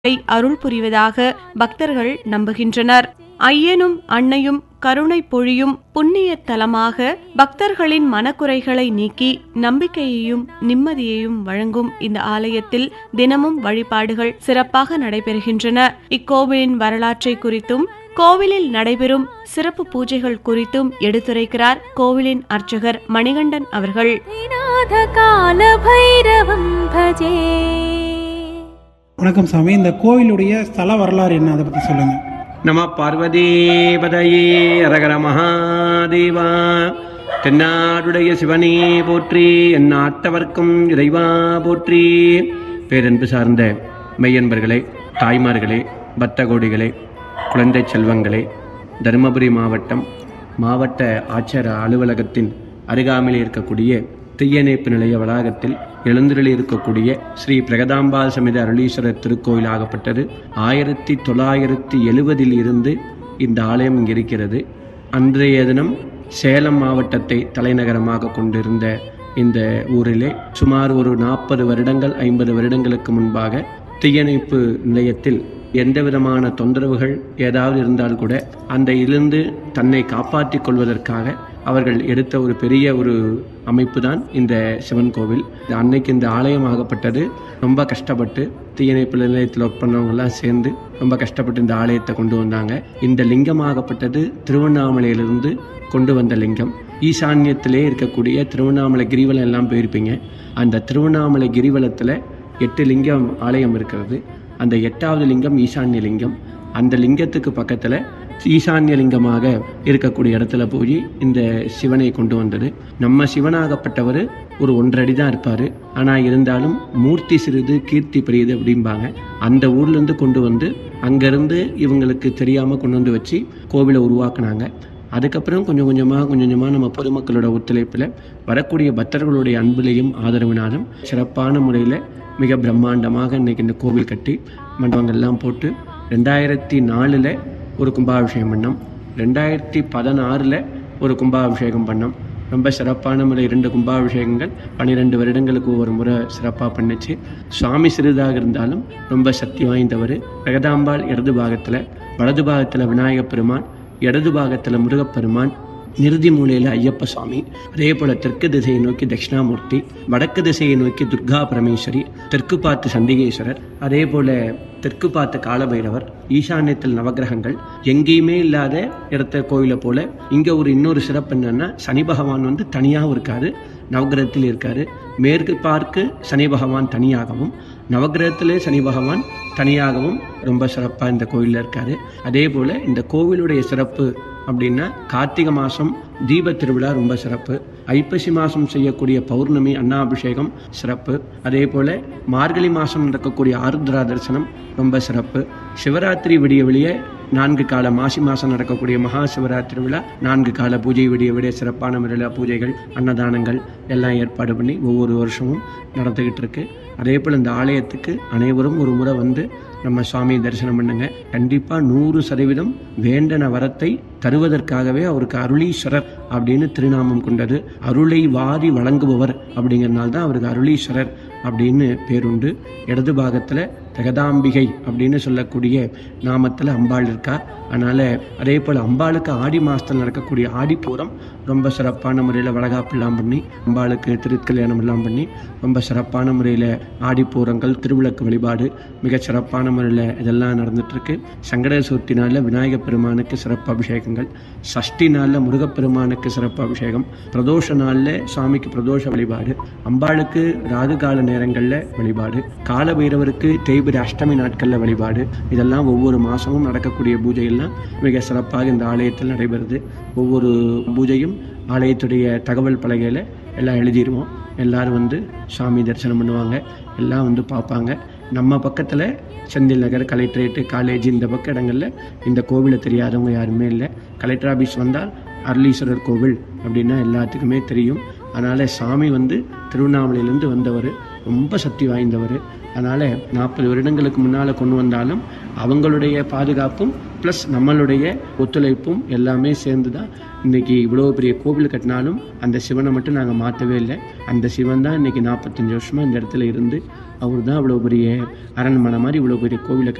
அருள் புரிவதாக பக்தர்கள் நம்புகின்றனர் ஐயனும் அன்னையும் கருணை பொழியும் புண்ணிய தலமாக பக்தர்களின் மனக்குறைகளை நீக்கி நம்பிக்கையையும் நிம்மதியையும் வழங்கும் இந்த ஆலயத்தில் தினமும் வழிபாடுகள் சிறப்பாக நடைபெறுகின்றன இக்கோவிலின் வரலாற்றை குறித்தும் கோவிலில் நடைபெறும் சிறப்பு பூஜைகள் குறித்தும் எடுத்துரைக்கிறார் கோவிலின் அர்ச்சகர் மணிகண்டன் அவர்கள் कालभैरवं भजे வணக்கம் சாமி இந்த கோவிலுடைய ஸ்தல வரலாறு என்ன அதை பற்றி சொல்லுங்க நம பார்வதீபதையே அரகர மகாதேவா தென்னாடுடைய சிவனே போற்றி என் ஆட்டவர்க்கும் இறைவா போற்றி பேரன்பு சார்ந்த மெய்யன்பர்களே தாய்மார்களே பக்தகோடிகளே குழந்தை செல்வங்களே தருமபுரி மாவட்டம் மாவட்ட ஆட்சியர் அலுவலகத்தின் அருகாமையில் இருக்கக்கூடிய தீயணைப்பு நிலைய வளாகத்தில் எழுந்தருளி இருக்கக்கூடிய ஸ்ரீ பிரகதாம்பாள் சமித அருளீஸ்வரர் திருக்கோயில் ஆகப்பட்டது ஆயிரத்தி தொள்ளாயிரத்தி எழுவதில் இருந்து இந்த ஆலயம் இங்கு இருக்கிறது அன்றைய தினம் சேலம் மாவட்டத்தை தலைநகரமாக கொண்டிருந்த இந்த ஊரிலே சுமார் ஒரு நாற்பது வருடங்கள் ஐம்பது வருடங்களுக்கு முன்பாக தீயணைப்பு நிலையத்தில் எந்த விதமான தொந்தரவுகள் ஏதாவது இருந்தால் கூட அந்த இருந்து தன்னை காப்பாற்றிக் கொள்வதற்காக அவர்கள் எடுத்த ஒரு பெரிய ஒரு அமைப்பு தான் இந்த சிவன் கோவில் இது அன்னைக்கு இந்த ஆலயம் ஆகப்பட்டது ரொம்ப கஷ்டப்பட்டு தீயணைப்பு நிலையத்தில் ஒர்க் பண்ணவங்கெல்லாம் சேர்ந்து ரொம்ப கஷ்டப்பட்டு இந்த ஆலயத்தை கொண்டு வந்தாங்க இந்த லிங்கம் ஆகப்பட்டது திருவண்ணாமலையிலிருந்து கொண்டு வந்த லிங்கம் ஈசான்யத்திலே இருக்கக்கூடிய திருவண்ணாமலை கிரிவலம் எல்லாம் போயிருப்பீங்க அந்த திருவண்ணாமலை கிரிவலத்தில் எட்டு லிங்கம் ஆலயம் இருக்கிறது அந்த எட்டாவது லிங்கம் ஈசான்ய லிங்கம் அந்த லிங்கத்துக்கு பக்கத்தில் ஈசான்ய லிங்கமாக இருக்கக்கூடிய இடத்துல போய் இந்த சிவனை கொண்டு வந்தது நம்ம சிவனாகப்பட்டவர் ஒரு ஒன்றடி தான் இருப்பார் ஆனால் இருந்தாலும் மூர்த்தி சிறிது கீர்த்தி பெரியது அப்படிம்பாங்க அந்த ஊர்லேருந்து கொண்டு வந்து அங்கேருந்து இவங்களுக்கு தெரியாமல் கொண்டு வந்து வச்சு கோவிலை உருவாக்குனாங்க அதுக்கப்புறம் கொஞ்சம் கொஞ்சமாக கொஞ்சம் கொஞ்சமாக நம்ம பொதுமக்களோட ஒத்துழைப்பில் வரக்கூடிய பக்தர்களுடைய அன்பிலையும் ஆதரவினாலும் சிறப்பான முறையில் மிக பிரம்மாண்டமாக இன்னைக்கு இந்த கோவில் கட்டி மண்டபங்கள்லாம் போட்டு ரெண்டாயிரத்தி நாலில் ஒரு கும்பாபிஷேகம் பண்ணோம் ரெண்டாயிரத்தி பதினாறில் ஒரு கும்பாபிஷேகம் பண்ணோம் ரொம்ப சிறப்பான முறை இரண்டு கும்பாபிஷேகங்கள் பன்னிரெண்டு வருடங்களுக்கு ஒரு முறை சிறப்பாக பண்ணுச்சு சுவாமி சிறிதாக இருந்தாலும் ரொம்ப சக்தி வாய்ந்தவர் பிரகதாம்பாள் இடது பாகத்தில் வலது பாகத்தில் விநாயகப் பெருமான் இடது பாகத்தில் முருகப்பெருமான் நிறுதி மூலையில் ஐயப்ப சுவாமி அதே போல தெற்கு திசையை நோக்கி தட்சிணாமூர்த்தி வடக்கு திசையை நோக்கி துர்கா பரமேஸ்வரி தெற்கு பார்த்து சண்டிகேஸ்வரர் அதே போல தெற்கு பார்த்து காலபைரவர் ஈசான்யத்தில் நவகிரகங்கள் எங்கேயுமே இல்லாத இடத்த கோயிலை போல இங்கே ஒரு இன்னொரு சிறப்பு என்னன்னா சனி பகவான் வந்து தனியாகவும் இருக்காரு நவகிரகத்தில் இருக்காரு மேற்கு பார்க்கு சனி பகவான் தனியாகவும் நவகிரகத்திலே சனி பகவான் தனியாகவும் ரொம்ப சிறப்பாக இந்த கோயிலில் இருக்காரு அதே போல் இந்த கோவிலுடைய சிறப்பு அப்படின்னா கார்த்திகை மாதம் தீப திருவிழா ரொம்ப சிறப்பு ஐப்பசி மாதம் செய்யக்கூடிய பௌர்ணமி அன்னாபிஷேகம் சிறப்பு அதே போல் மார்கழி மாதம் நடக்கக்கூடிய ஆருத்ரா தரிசனம் ரொம்ப சிறப்பு சிவராத்திரி விடிய வெளியே நான்கு கால மாசி மாதம் நடக்கக்கூடிய மகா சிவராத்திரி விழா நான்கு கால பூஜை விடிய விடிய சிறப்பான முறையில் பூஜைகள் அன்னதானங்கள் எல்லாம் ஏற்பாடு பண்ணி ஒவ்வொரு வருஷமும் நடந்துக்கிட்டு இருக்கு அதே போல் இந்த ஆலயத்துக்கு அனைவரும் ஒரு முறை வந்து நம்ம சுவாமியை தரிசனம் பண்ணுங்க கண்டிப்பாக நூறு சதவீதம் வேண்டன வரத்தை தருவதற்காகவே அவருக்கு அருளீஸ்வரர் அப்படின்னு திருநாமம் கொண்டது அருளை வாரி வழங்குபவர் அப்படிங்கிறனால தான் அவருக்கு அருளீஸ்வரர் அப்படின்னு பேருண்டு இடது பாகத்தில் ஜெகதாம்பிகை அப்படின்னு சொல்லக்கூடிய நாமத்தில் அம்பாள் இருக்கா அதனால் அதே போல் அம்பாளுக்கு ஆடி மாதத்தில் நடக்கக்கூடிய ஆடிப்பூரம் ரொம்ப சிறப்பான முறையில் வளகாப்பெல்லாம் பண்ணி அம்பாளுக்கு திருக்கல்யாணம் எல்லாம் பண்ணி ரொம்ப சிறப்பான முறையில் ஆடிப்பூரங்கள் திருவிளக்கு வழிபாடு மிக சிறப்பான முறையில் இதெல்லாம் நடந்துட்டுருக்கு சங்கட சதுர்த்தி நாளில் விநாயகப் பெருமானுக்கு சிறப்பு அபிஷேகங்கள் சஷ்டி நாளில் முருகப்பெருமானுக்கு சிறப்பு அபிஷேகம் பிரதோஷ நாளில் சுவாமிக்கு பிரதோஷ வழிபாடு அம்பாளுக்கு ராகு கால நேரங்களில் வழிபாடு கால பைரவருக்கு தேய்பிரி அஷ்டமி நாட்களில் வழிபாடு இதெல்லாம் ஒவ்வொரு மாதமும் நடக்கக்கூடிய பூஜையெல்லாம் மிக சிறப்பாக இந்த ஆலயத்தில் நடைபெறுது ஒவ்வொரு பூஜையும் ஆலயத்துடைய தகவல் பலகையில் எல்லாம் எழுதிடுவோம் எல்லாரும் வந்து சாமி தரிசனம் பண்ணுவாங்க எல்லாம் வந்து பார்ப்பாங்க நம்ம பக்கத்தில் செந்தில் நகர் கலெக்டரேட்டு காலேஜ் இந்த பக்க இடங்களில் இந்த கோவிலை தெரியாதவங்க யாருமே இல்லை கலெக்டர் ஆஃபீஸ் வந்தால் அருளீஸ்வரர் கோவில் அப்படின்னா எல்லாத்துக்குமே தெரியும் அதனால் சாமி வந்து திருவண்ணாமலையிலேருந்து வந்தவர் ரொம்ப சக்தி வாய்ந்தவர் அதனால் நாற்பது வருடங்களுக்கு முன்னால் கொண்டு வந்தாலும் அவங்களுடைய பாதுகாப்பும் ப்ளஸ் நம்மளுடைய ஒத்துழைப்பும் எல்லாமே சேர்ந்து தான் இன்றைக்கி இவ்வளோ பெரிய கோவில் கட்டினாலும் அந்த சிவனை மட்டும் நாங்கள் மாற்றவே இல்லை அந்த சிவன் தான் இன்றைக்கி நாற்பத்தஞ்சு வருஷமாக இந்த இடத்துல இருந்து அவர் தான் இவ்வளோ பெரிய அரண்மனை மாதிரி இவ்வளோ பெரிய கோவிலை